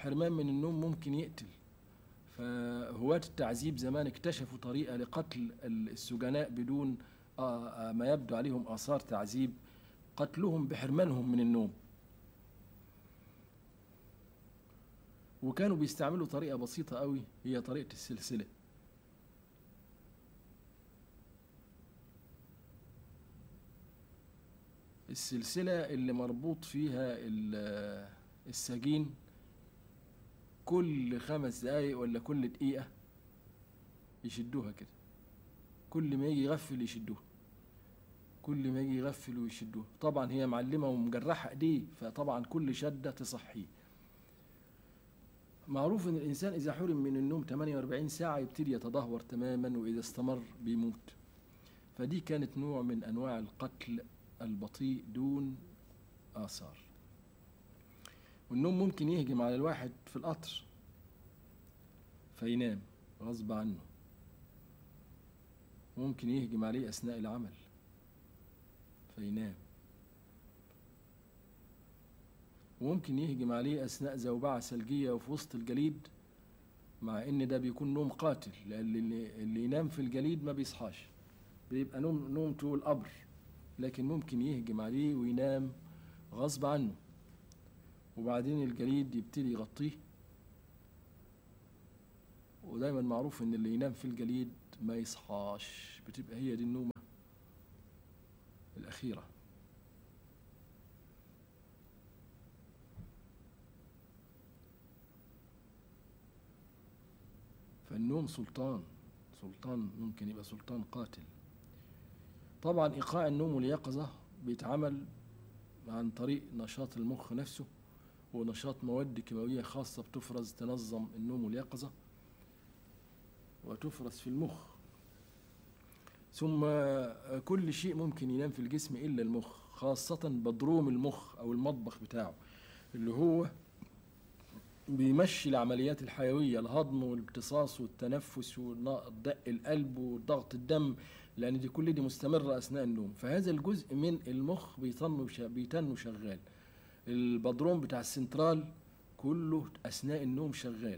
الحرمان من النوم ممكن يقتل فهواة التعذيب زمان اكتشفوا طريقة لقتل السجناء بدون آه، آه، ما يبدو عليهم آثار تعذيب قتلهم بحرمانهم من النوم وكانوا بيستعملوا طريقة بسيطة قوي هي طريقة السلسلة السلسلة اللي مربوط فيها ال- السجين كل خمس دقايق ولا كل دقيقة يشدوها كده كل ما يجي يغفل يشدوها كل ما يجي يغفل ويشدوها طبعا هي معلمة ومجرحة ايديه فطبعا كل شدة تصحيه معروف ان الانسان اذا حرم من النوم 48 ساعة يبتدي يتدهور تماما واذا استمر بيموت فدي كانت نوع من انواع القتل البطيء دون آثار والنوم ممكن يهجم على الواحد في القطر فينام غصب عنه ممكن يهجم عليه أثناء العمل فينام وممكن يهجم عليه أثناء زوبعة ثلجية وفي وسط الجليد مع إن ده بيكون نوم قاتل لأن اللي, اللي ينام في الجليد ما بيصحاش بيبقى نوم نوم طول القبر لكن ممكن يهجم عليه وينام غصب عنه وبعدين الجليد يبتدي يغطيه ودايما معروف ان اللي ينام في الجليد ما يصحاش بتبقى هي دي النومة الأخيرة فالنوم سلطان سلطان ممكن يبقى سلطان قاتل طبعا إيقاع النوم واليقظة بيتعمل عن طريق نشاط المخ نفسه ونشاط مواد كيماوية خاصة بتفرز تنظم النوم واليقظة وتفرز في المخ ثم كل شيء ممكن ينام في الجسم إلا المخ خاصة بدروم المخ أو المطبخ بتاعه اللي هو بيمشي العمليات الحيوية الهضم والامتصاص والتنفس ودق القلب وضغط الدم لأن دي كل دي مستمرة أثناء النوم فهذا الجزء من المخ بيتن بيتن شغال البدروم بتاع السنترال كله أثناء النوم شغال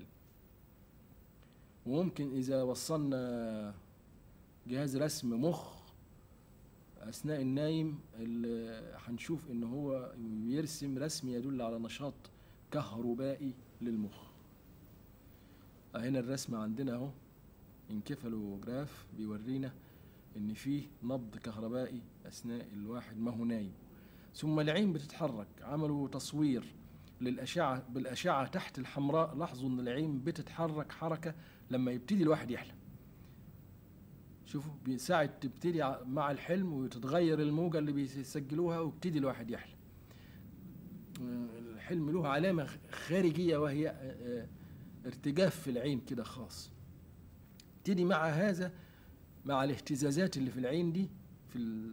وممكن إذا وصلنا جهاز رسم مخ أثناء النايم ال- هنشوف إن هو بيرسم رسم يدل على نشاط كهربائي للمخ هنا الرسم عندنا اهو انكفالوجراف بيورينا ان فيه نبض كهربائي اثناء الواحد ما هو نايم ثم العين بتتحرك عملوا تصوير للأشعة بالأشعة تحت الحمراء لاحظوا إن العين بتتحرك حركة لما يبتدي الواحد يحلم شوفوا بساعة تبتدي ع- مع الحلم وتتغير الموجة اللي بيسجلوها ويبتدي الواحد يحلم آه، الحلم له علامة خارجية وهي آه، آه، ارتجاف في العين كده خاص تبتدي مع هذا مع الاهتزازات اللي في العين دي في ال...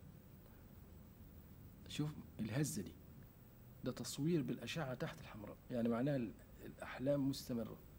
شوف الهزة دي ده تصوير بالأشعة تحت الحمراء يعني معناها ال- الأحلام مستمرة